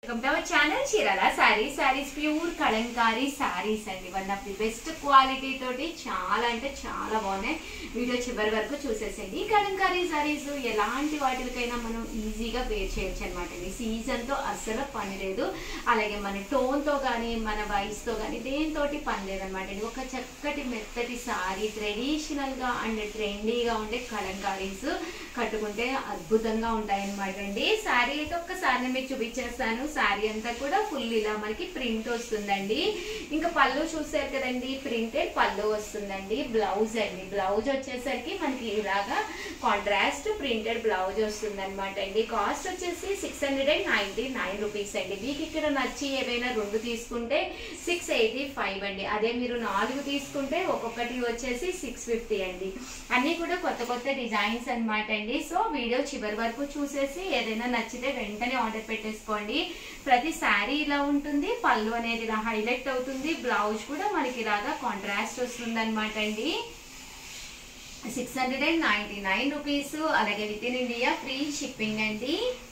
Welcome to our channel Chirala sarees sarees pure kalamkari sarees అండి one of the best quality తోటి చాలా అంటే చాలా బాగున్నాయి వీడియో చివరి వరకు చూసేసేయండి ఈ కలంకారీ సారీస్ ఎలాంటి వాటికైనా మనం ఈజీగా వేర్ చేయొచ్చు అనమాట అండి సీజన్తో అస్సలు పని లేదు అలాగే మన టోన్తో కానీ మన వయసుతో కానీ దేనితోటి పని లేదనమాట అండి ఒక చక్కటి మెత్తటి సారీ ట్రెడిషనల్గా అండ్ ట్రెండీగా ఉండే కలంకారీస్ కట్టుకుంటే అద్భుతంగా ఉంటాయి అనమాట అండి శారీ అయితే ఒక్కసారి నేను మీకు చూపించేస్తాను శారీ అంతా కూడా ఫుల్ ఇలా మనకి ప్రింట్ వస్తుందండి ఇంకా పళ్ళు చూసారు కదండి ప్రింటెడ్ పళ్ళు వస్తుందండి బ్లౌజ్ అండి బ్లౌజ్ వచ్చేసరికి మనకి ఇలాగా కాంట్రాస్ట్ ప్రింటెడ్ బ్లౌజ్ వస్తుంది అనమాట అండి కాస్ట్ వచ్చేసి six hundred and ninety nine rupees అండి మీకు ఇక్కడ నచ్చి ఏవైనా రెండు తీసుకుంటే సిక్స్ ఎయిటీ ఫైవ్ అండి అదే మీరు నాలుగు తీసుకుంటే ఒక్కొక్కటి వచ్చేసి సిక్స్ ఫిఫ్టీ అండి అన్నీ కూడా కొత్త కొత్త డిజైన్స్ అన్నమాట అండి సో వీడియో చివరి వరకు చూసేసి ఏదైనా నచ్చితే వెంటనే ఆర్డర్ పెట్టేసుకోండి ప్రతి శారీ ఇలా ఉంటుంది పళ్ళు అనేది ఇలా హైలైట్ అవుతుంది బ్లౌజ్ కూడా మనకి ఇలాగా కాంట్రాస్ట్ వస్తుంది అనమాట అండి six hundred and ninety nine rupees అలాగే within India free shipping అండి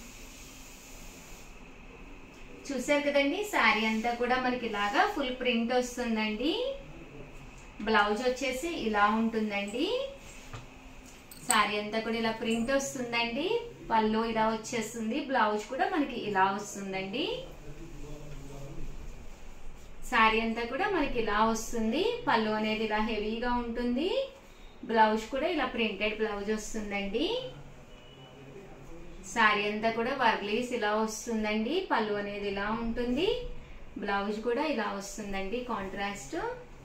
చూసారు కదండి శారీ అంతా కూడా మనకి ఇలాగా ఫుల్ ప్రింట్ వస్తుందండి బ్లౌజ్ వచ్చేసి ఇలా ఉంటుందండి శారీ అంతా కూడా ఇలా ప్రింట్ వస్తుందండి పళ్ళు ఇలా వచ్చేస్తుంది బ్లౌజ్ కూడా మనకి ఇలా వస్తుందండి శారీ అంతా కూడా మనకి ఇలా వస్తుంది పళ్ళు అనేది ఇలా హెవీగా ఉంటుంది బ్లౌజ్ కూడా ఇలా ప్రింటెడ్ బ్లౌజ్ వస్తుందండి శారీ అంతా కూడా వర్లీస్ ఇలా వస్తుందండి పళ్ళు అనేది ఇలా ఉంటుంది బ్లౌజ్ కూడా ఇలా వస్తుందండి కాంట్రాస్ట్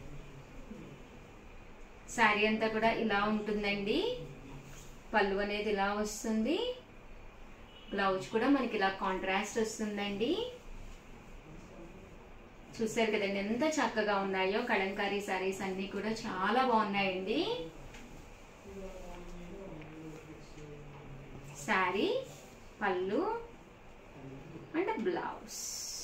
శారీ అంతా కూడా ఇలా ఉంటుందండి పళ్ళు అనేది ఇలా వస్తుంది బ్లౌజ్ కూడా మనకి ఇలా కాంట్రాస్ట్ వస్తుందండి చూసారు కదండి ఎంత చక్కగా ఉన్నాయో కలంకారీ సారీస్ అన్ని కూడా చాలా బాగున్నాయండి శారీ పళ్ళు అండ్ బ్లౌజ్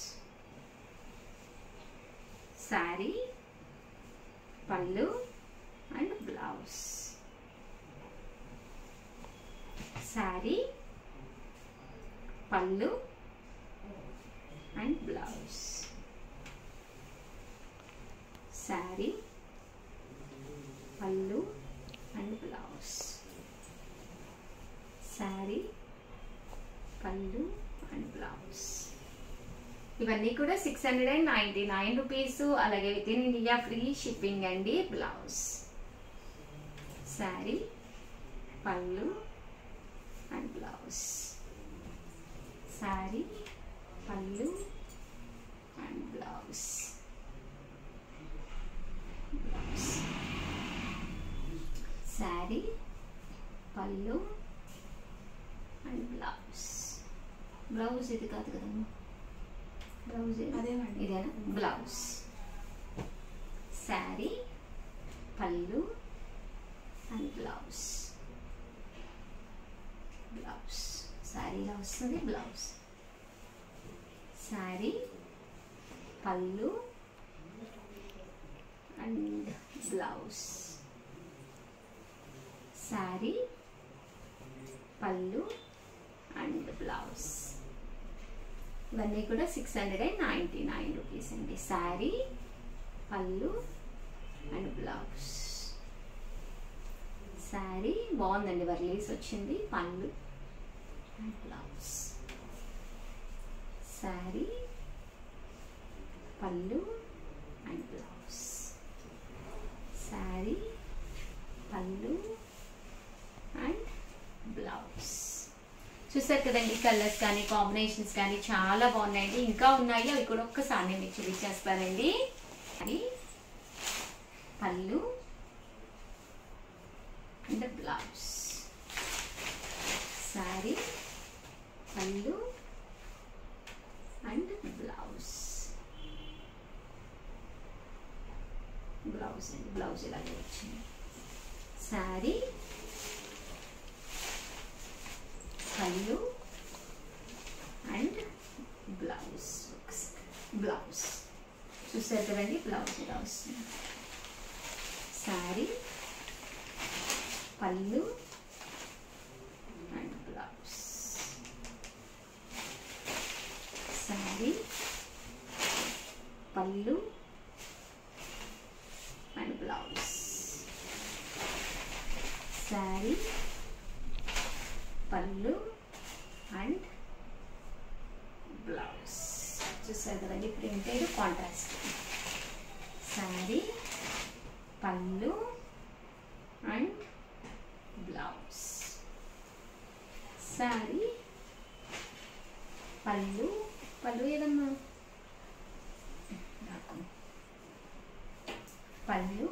శారీ పళ్ళు అండ్ బ్లౌజ్ శారీ పళ్ళు అండ్ బ్లౌజ్ శారీ పళ్ళు అండ్ బ్లౌజ్ శారీ పళ్ళు అండ్ బ్లౌజ్ ఇవన్నీ కూడా six hundred and ninety nine rupees అలాగే within India free shipping అండి బ్లౌజ్ శారీ పళ్ళు అండ్ బ్లౌజ్ శారీ పళ్ళు అండ్ బ్లౌజ్ బ్లౌజ్ శారీ పళ్ళు అండ్ బ్లౌజ్ బ్లౌజ్ ఇది కాదు కదమ్మా బ్లౌజ్ అదేనండి. ఇదేనా బ్లౌజ్ శారీ పళ్ళు అండ్ బ్లౌజ్ బ్లౌజ్ శారీ ఇలా వస్తుంది బ్లౌజ్ శారీ పళ్ళు అండ్ బ్లౌజ్ శారీ పళ్ళు అండ్ బ్లౌజ్ ఇవన్నీ కూడా six hundred and ninety nine rupees అండి శారీ పళ్ళు అండ్ బ్లౌజ్ శారీ బాగుందండి వర్లీస్ వచ్చింది పళ్ళు అండ్ బ్లౌజ్ శారీ పళ్ళు అండ్ బ్లౌజ్ శారీ పళ్ళు అండ్ బ్లౌజ్ చూసారు కదండి కలర్స్ కానీ కాంబినేషన్స్ కానీ చాలా బాగున్నాయండి ఇంకా ఉన్నాయి అవి కూడా ఒక్కసారి నేను మీకు చూపించేస్తానండి అది పళ్ళు అండ్ బ్లౌజ్ శారీ పళ్ళు అండ్ బ్లౌజ్ బ్లౌజ్ అండి బ్లౌజ్ ఇలాగే వచ్చింది శారీ పళ్ళు అండ్ బ్లౌజ్ బ్లౌజ్ చూసారు కదండి బ్లౌజ్ ఇలా వస్తుంది శారీ పళ్ళు అండ్ బ్లౌజ్ శారీ శారీ పళ్ళు అండ్ బ్లౌజ్ శారీ పళ్ళు అండ్ బ్లౌజ్ చూసారు కదండి ప్రింటెడ్ కాంట్రాస్ట్ శారీ పళ్ళు అండ్ బ్లౌజ్ శారీ పళ్ళు పళ్ళు ఏదమ్మా నాకు పళ్ళు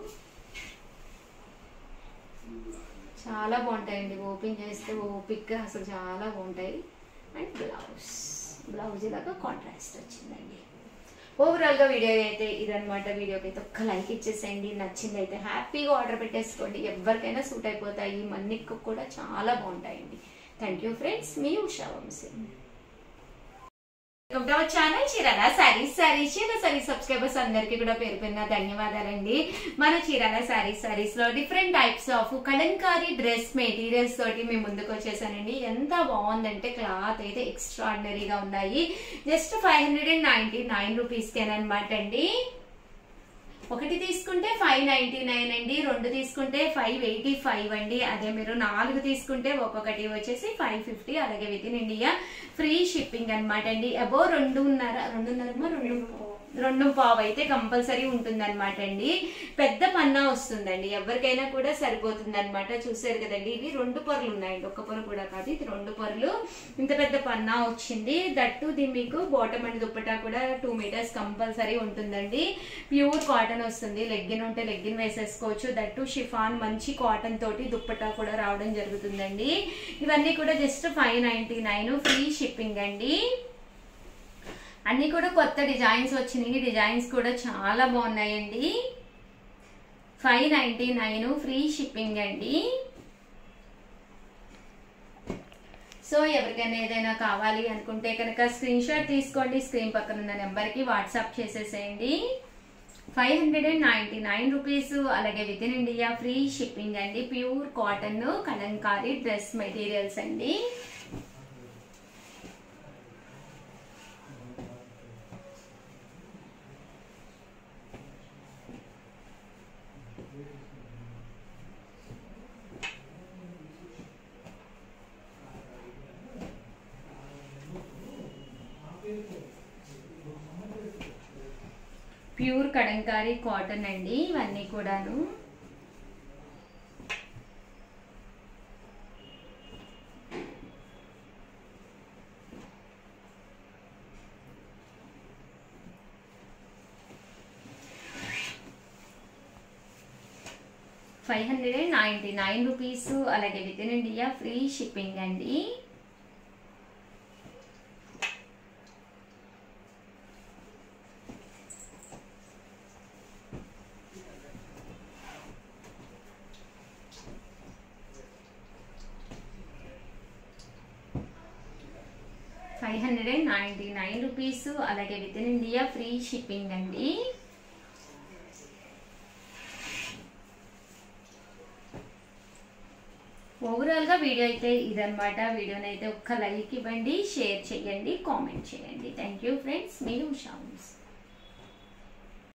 చాలా బాగుంటాయండి ఓపెన్ చేస్తే ఓపిక్గా అసలు చాలా బాగుంటాయి అండ్ బ్లౌజ్ బ్లౌజ్ ఇలాగా కాంట్రాస్ట్ వచ్చిందండి ఓవరాల్గా వీడియో అయితే ఇదనమాట వీడియోకి అయితే ఒక్క లైక్ ఇచ్చేసేయండి నచ్చింది అయితే హ్యాపీగా ఆర్డర్ పెట్టేసుకోండి ఎవరికైనా సూట్ అయిపోతాయి మన్నికి కూడా చాలా బాగుంటాయండి థ్యాంక్ యూ ఫ్రెండ్స్ మీ Usha Vamsi welcome to our channel Chirala sarees sarees చీర సారీస్ సబ్స్క్రైబర్స్ అందరికీ కూడా పేరు పేరున ధన్యవాదాలండి మన చీరాల సారీస్ సారీస్ లో different types of kalamkari dress materials తోటి మేము ముందుకు వచ్చేసానండి ఎంత బాగుందంటే క్లాత్ అయితే ఎక్స్ట్రాడినరీగా ఉన్నాయి just five hundred and ninety nine రూపీస్కేనమాట అండి ఒకటి తీసుకుంటే ఫైవ్ నైన్టీ నైన్ అండి రెండు తీసుకుంటే ఫైవ్ ఎయిటీ ఫైవ్ అండి అదే మీరు నాలుగు తీసుకుంటే ఒక్కొక్కటి వచ్చేసి ఫైవ్ ఫిఫ్టీ అలాగే within India free shipping అనమాట అండి అబో రెండున్నర రెండున్నర రెండు రెండు పావు అయితే కంపల్సరీ ఉంటుంది అనమాట అండి పెద్ద పన్నా వస్తుందండి ఎవరికైనా కూడా సరిపోతుంది అనమాట చూసారు కదండి ఇవి రెండు పొరలు ఉన్నాయండి ఒక్క పొర కూడా కాదు ఇది రెండు పొరలు ఇంత పెద్ద పన్నా వచ్చింది దట్టు ఇది మీకు బాటమ్ అండ్ దుప్పటా కూడా టూ మీటర్స్ కంపల్సరీ ఉంటుందండి ప్యూర్ కాటన్ వస్తుంది లెగ్గిన్ ఉంటే లెగ్గిన్ వేసేసుకోవచ్చు దట్టు షిఫాన్ మంచి కాటన్ తోటి దుప్పటా కూడా రావడం జరుగుతుందండి ఇవన్నీ కూడా just five ninety nine free shipping అండి అన్ని కూడా కొత్త డిజైన్స్ వచ్చినాయి డిజైన్స్ కూడా చాలా బాగున్నాయండి five ninety nine free shipping అండి సో ఎవరికైనా ఏదైనా కావాలి అనుకుంటే కనుక స్క్రీన్ షాట్ తీసుకోండి స్క్రీన్ పక్కన ఉన్న నెంబర్కి వాట్సాప్ చేసేసేయండి five hundred and ninety nine rupees అలాగే within India free shipping అండి pure cotton kalamkari dress materials అండి ప్యూర్ కడంకారీ కాటన్ అండి ఇవన్నీ కూడాను five hundred and ninety nine rupees అలాగే within India free shipping అండి five hundred and ninety nine rupees అలాగే within India free shipping అండి ఓవరాల్గా వీడియో అయితే ఇదనమాట వీడియోని అయితే ఒక్క లైక్ ఇవ్వండి షేర్ చేయండి కామెంట్ చేయండి థ్యాంక్ యూ ఫ్రెండ్స్ మీరు ఉషా